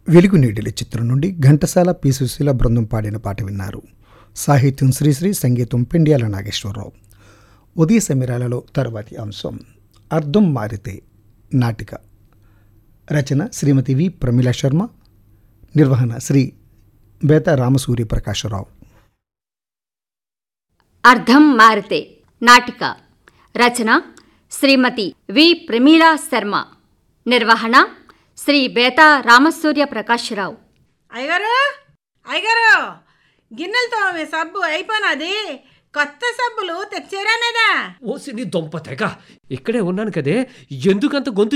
వెలుగు నీడిల చిత్రం నుండి ఘంటసాల పి సుశీల బృందం పాడిన పాట విన్నారు సాహిత్యం శ్రీశ్రీ సంగీతం పెండ్యాల నాగేశ్వరరావు ఉదయ సమీరాలలో తర్వాతి అంశం అర్థం మారితే నాటిక రచన శ్రీమతి వి ప్రమిళ శర్మ నిర్వహణ శ్రీ బేత రామసూరి ప్రకాశరావు అర్థం మారితే నాటిక రచన శ్రీమతి వి ప్రమీలా శర్మ నిర్వహణ శ్రీ బేతా రామసూర్య ప్రకాశ్రావు అయ్యగారు అయ్యగారు గిన్నెలు తోమే సబ్బు అయిపోయినది కొత్త సబ్బులు తెచ్చారానేదా ఓసి నీ దొంప తెగ ఇక్కడే ఉన్నాను కదే ఎందుకంత గొంతు